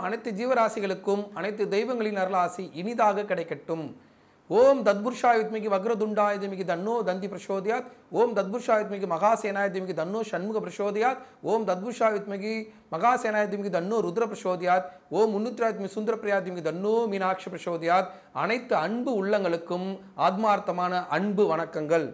அனைத்து ஜீவராசிகளுக்கும் அனைத்து தெய்வங்களின் அருளாசி இனிதாக கிடைக்கட்டும் ஓம் தத்புருஷாய வித்மிகி வக்ரதுண்டாய திமிகி தன்னோ தந்தி பிரசோதியாத் ஓம் தத்புருஷாய வித்மிகி மகாசேனாய திமிகி தன்னோ ஷண்முக பிரசோதியாத் ஓம் தத்புருஷாய வித்மிகி மகாசேனாய திமிகி தன்னோ ருத்ர பிரசோதியாத் ஓம் முன்னுத்ராத்மி சுந்தர பிரியா திமிகி தன்னோ மீனாட்சி பிரசோதியாத் அனைத்து அன்பு உள்ளங்களுக்கும் ஆத்மார்த்தமான அன்பு வணக்கங்கள்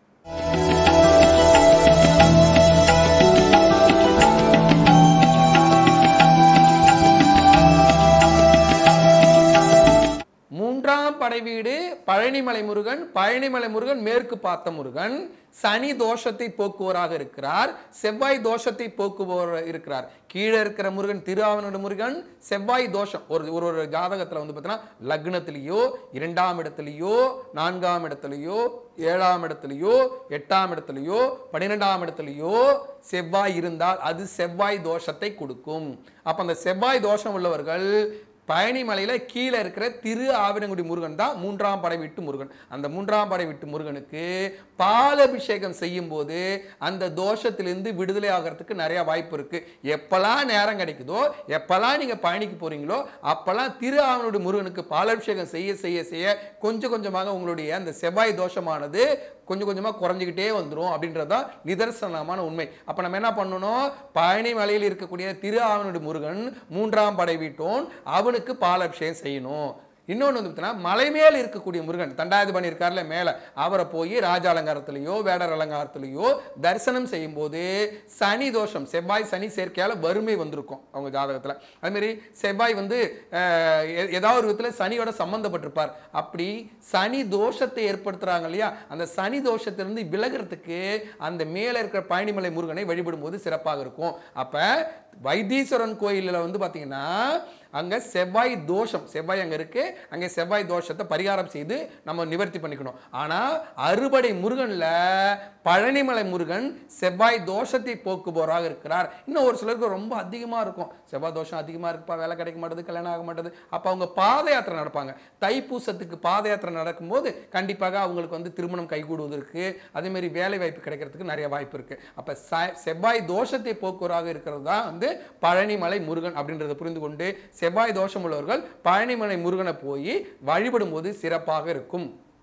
மூன்றாம் படை வீடு பழனிமலை முருகன் பழனிமலை முருகன் மேற்கு பார்த்த முருகன் சனி தோஷத்தை போக்குவோராக இருக்கிறார் செவ்வாய் தோஷத்தை போக்குவோர் இருக்கிறார் கீழே இருக்கிற முருகன் திருஆவனோட முருகன் செவ்வாய் தோஷம் ஒரு ஒரு ஒரு ஜாதகத்தில் வந்து பார்த்தீங்கன்னா லக்னத்திலேயோ இரண்டாம் இடத்துலையோ நான்காம் இடத்துலையோ ஏழாம் இடத்துலையோ எட்டாம் இடத்துலையோ பன்னிரெண்டாம் இடத்துலையோ செவ்வாய் இருந்தால் அது செவ்வாய் தோஷத்தை கொடுக்கும் அப்போ அந்த செவ்வாய் தோஷம் உள்ளவர்கள் பழனிமலையில கீழே இருக்கிற திரு ஆவினங்குடி முருகன் தான் மூன்றாம் படை விட்டு முருகன் அந்த மூன்றாம் படை விட்டு முருகனுக்கு பாலபிஷேகம் செய்யும் போது அந்த தோஷத்திலிருந்து விடுதலை ஆகிறதுக்கு நிறைய வாய்ப்பு இருக்கு எப்பெல்லாம் நேரம் கிடைக்குதோ எப்பெல்லாம் நீங்க பயணிக்கு போறீங்களோ அப்பெல்லாம் திரு ஆவினங்குடி முருகனுக்கு பாலாபிஷேகம் செய்ய செய்ய செய்ய கொஞ்சம் கொஞ்சமாக உங்களுடைய அந்த செவ்வாய் தோஷமானது கொஞ்சம் கொஞ்சமாக குறைஞ்சிக்கிட்டே வந்துடும் அப்படின்றது தான் நிதர்சனமான உண்மை அப்போ நம்ம என்ன பண்ணணும் பழனி மலையில் இருக்கக்கூடிய திரு ஆவனுடைய முருகன் மூன்றாம் படை வீட்டோன் அவனுக்கு பாலாபிஷேகம் செய்யணும் இன்னொன்று வந்து பார்த்தீங்கன்னா மலை மேல் இருக்கக்கூடிய முருகன் தண்டாயுதபாணி இருக்கார்ல மேலே அவரை போய் ராஜ அலங்காரத்திலேயோ வேடர் அலங்காரத்திலேயோ தரிசனம் செய்யும்போது சனி தோஷம் செவ்வாய் சனி சேர்க்கையால் வறுமை வந்திருக்கும் அவங்க ஜாதகத்தில் அதுமாரி செவ்வாய் வந்து அஹ், எ- ஏதாவது ஒரு விதத்தில் சனியோட சம்மந்தப்பட்டிருப்பார் அப்படி சனி தோஷத்தை ஏற்படுத்துறாங்க இல்லையா அந்த சனி தோஷத்திலிருந்து விலகிறதுக்கு அந்த மேலே இருக்கிற பழனிமலை முருகனை வழிபடும்போது சிறப்பாக இருக்கும் அப்போ வைத்தீஸ்வரன் கோயிலில் வந்து பார்த்தீங்கன்னா அங்கே செவ்வாய் தோஷம் செவ்வாய் அங்கே இருக்கு அங்கே செவ்வாய் தோஷத்தை பரிகாரம் செய்து நம்ம நிவர்த்தி பண்ணிக்கணும் ஆனால் அறுபடை முருகனில் பழனிமலை முருகன் செவ்வாய் தோஷத்தை போக்குபவராக இருக்கிறார் இன்னும் ஒரு சிலருக்கு ரொம்ப அதிகமாக இருக்கும் செவ்வாய் தோஷம் அதிகமாக இருக்குப்பா வேலை கிடைக்க மாட்டேது கல்யாணம் ஆக மாட்டேது அப்போ அவங்க பாத யாத்திரை நடப்பாங்க தைப்பூசத்துக்கு பாத யாத்திரை நடக்கும்போது கண்டிப்பாக அவங்களுக்கு வந்து திருமணம் கைகூடுவதற்கு அதேமாரி வேலை வாய்ப்பு கிடைக்கிறதுக்கு நிறைய வாய்ப்பு இருக்கு அப்போ செவ்வாய் தோஷத்தை போக்குவராக இருக்கிறது தான் வந்து பழனிமலை முருகன் அப்படின்றத புரிந்து கொண்டு செவ்வாய் தோஷம் உள்ளவர்கள் பழனிமலை முருகனை போய் வழிபடும்போது சிறப்பாக இருக்கும்